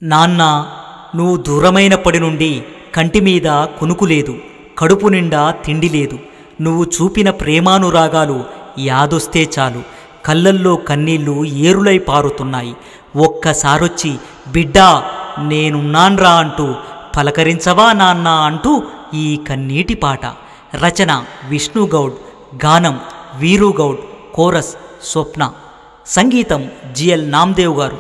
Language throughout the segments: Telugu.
నాన్న నువ్వు దూరమైనప్పటి నుండి కంటి మీద కునుకు లేదు కడుపు నిండా తిండి లేదు నువ్వు చూపిన ప్రేమానురాగాలు యాదొస్తే చాలు కళ్ళల్లో కన్నీళ్లు ఏరులై పారుతున్నాయి ఒక్కసారొచ్చి బిడ్డా నేనున్నాన్రా అంటూ పలకరించవా నాన్న అంటూ ఈ కన్నీటి పాట రచన విష్ణుగౌడ్ గానం వీరుగౌడ్ కోరస్ స్వప్న సంగీతం జిఎల్ నామ్దేవ్ గారు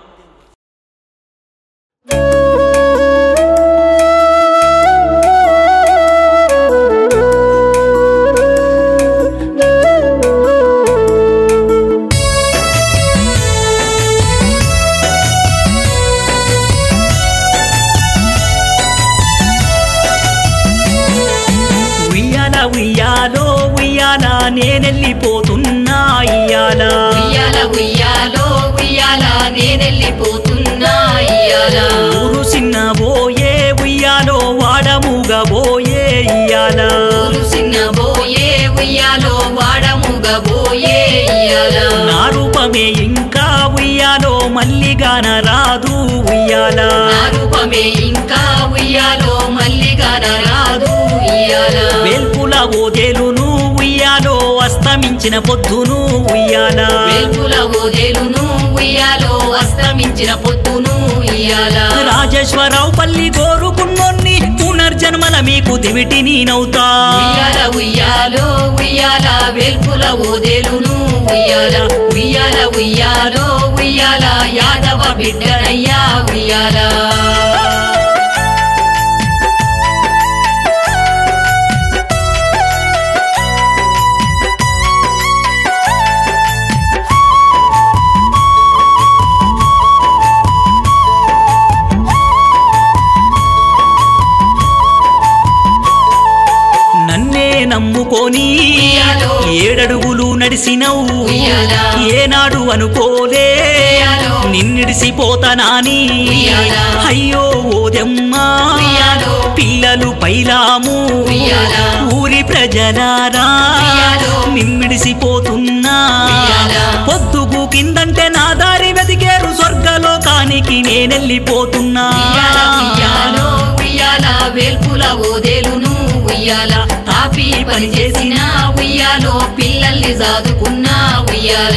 ఉయ్యాల ఉయ్యాలో ఉయ్యాల నేనెళ్ళిపోతున్నా ఇయ్యాల ఉయ్యాల ఉయ్యాలో ఉయ్యాల నేనెళ్ళిపోతున్నా ఇయ్యాల ఊరు చిన్న పోయే ఉయ్యాలో వాడముగా పోయే ఇయ్యాల ఊరు చిన్న బోయే ఉయ్యాలో వాడముగ బోయే ఇయ్యాల నా రూపమే ఇంకా ఉయ్యాలో మల్లిగాన రాదు ఉయ్యాల నా రూపమే ఇంకా ఉయ్యాలో మల్లిగాన రాదు ఇయ్యాల వేల్పుల ఓదేలును ఉయ్యాలో అస్తమించిన పొద్దును ఉయ్యాల వేల్పుల ఓదేలును ఉయ్యాలో అస్తమించిన పొద్దును ఇయ్యాల రాజేశ్వరరావు పల్లి కోరుకున్నోన్ని పునర్జన్మల మీకు దివిటి నేనవుతా ఉయ్యాల ఉయ్యాలో ఉయ్యాల వేల్పుల ఓదేలును ఉయ్యాల ఉయ్యాల ఉయ్యాలో ఉయ్యాల యాదవ బిడ్డనయ్యా ఉయ్యాల నన్నే నమ్ముకొని ఉయ్యాలో. ఏడడుగులు నడిసినవు ఉయ్యాల. ఏనాడు అనుకోలే ఉయ్యాలో. నిన్నిడిసిపోతానాని ఉయ్యాల. అయ్యో ఓదెమ్మా ఉయ్యాలో. పిల్లలు పైలాము ఉయ్యాల. ఊరి ప్రజలారా ఉయ్యాలో. నిమ్మిడిసిపోతున్నా ఉయ్యాల. పొద్దుకు కిందంటే నా దారి వెతికేరు స్వర్గలోకానికి నేనెళ్ళిపోతున్నా ఉయ్యాల ఉయ్యాలో ఉయ్యాల వేల్పుల ఓదేలును ఉయ్యాల తాపి పని చేసిన ఉయ్యాలో పిల్లల్ని సాదుకున్నా ఉయ్యాల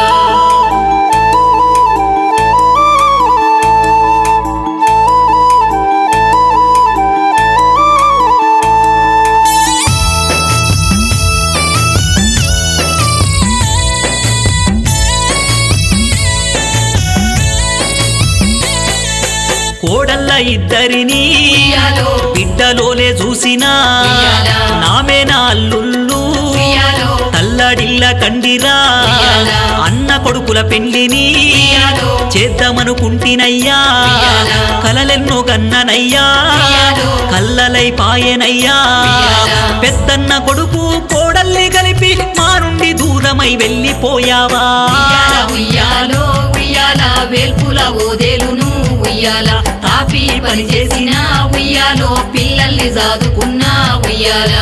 కోడళ్ళ ఇద్దరిని ఉయ్యాలో బిడ్డలోలే చూసినా ఉయ్యాల. నామే నా అల్లుళ్ళు ఉయ్యాలో తల్లడిల్ల కండిరా ఉయ్యాల. అన్న కొడుకుల పెళ్లిని ఉయ్యాలో. చేద్దామనుకుంటినయ్యా ఉయ్యాల. కలలెన్నో గన్ననయ్యా ఉయ్యాలో. కల్లలై పాయనయ్యా ఉయ్యాల. పెద్దన్న కొడుకు కోడల్ని కలిపి మా నుండి దూరమై వెళ్ళిపోయావా ఉయ్యాల ఉయ్యాలో ఉయ్యాల వేల్పుల ఓదేలును ఉయ్యాల తాపి పని చేసిన ఉయ్యాలో పిల్లల్ని సాదుకున్నా ఉయ్యాల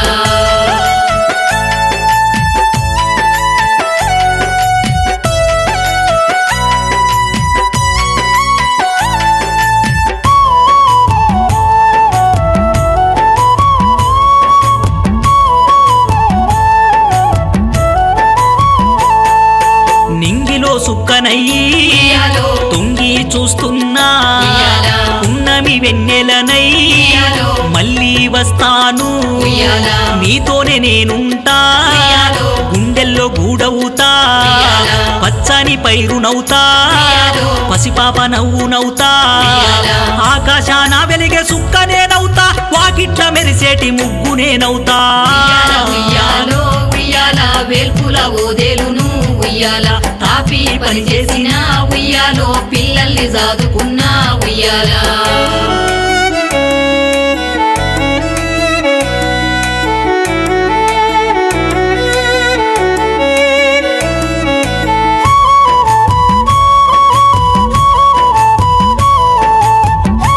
నింగిలో సుక్కనయ్యి ఉయ్యాలో. తొంగి చూస్తున్నా ఉయ్యాల. ఉన్నమి వెన్నెలనై ఉయ్యాలో. మళ్ళీ వస్తాను ఉయ్యాల. నీతోనే నేనుంటా ఉయ్యాలో. గుండెల్లో గూడవుతా ఉయ్యాల. పచ్చని పైరునవుతా ఉయ్యాలో. పసిపాప నవ్వునవుతా ఉయ్యాల. ఆకాశాన వెలిగే సుక్కనేనవుతా వాకిట్ల మెరిసేటి ముగ్గునేనవుతా ఉయ్యాల ఉయ్యాలో ఉయ్యాల వేల్పుల ఓదేలును ఉయ్యాల తాపి పని చేసిన ఉయ్యాలో పిల్లల్ని సాదుకున్నా ఉయ్యాల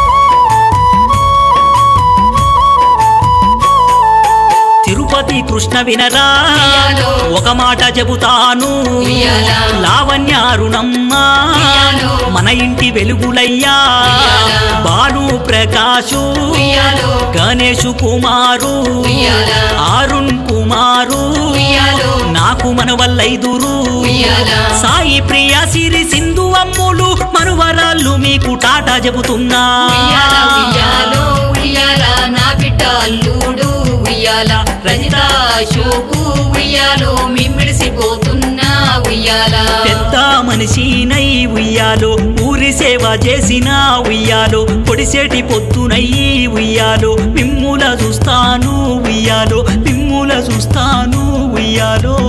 తిరుపతి కృష్ణ కృష్ణ వినరా ఉయ్యాలో. ఒక మాట చెబుతాను ఉయ్యాలా. లావణ్యారుణమ్మ ఉయ్యాలో. మన ఇంటి వెలుగులయ్యా ఉయ్యాలా. బాలు ప్రకాశు ఉయ్యాలో గణేషు కుమారు ఉయ్యాలా. అరుణ్ కుమారు ఉయ్యాలో నాకు మన వల్లైదురు ఉయ్యాలా. సాయి ప్రియ సిరి సింధు అమ్ములు మనువరాళ్ళు మీకు టాటా చెబుతున్నా ఉయ్యాల ఉయ్యాలో ఉయ్యాల నా బిడ్డ అల్లుడు ఉయ్యాల రజిత అశోకు ఉయ్యాలో మిమ్మిడిసిపోతున్నా ఉయ్యాల పెద్ద మనిషినై ఉయ్యాలో ఊరి సేవ చేసిన ఉయ్యాలో పొడిసేటి పొద్దునయ్యి ఉయ్యాలో మిమ్ముల చూస్తాను ఉయ్యాలో మిమ్ముల చూస్తాను ఉయ్యాలో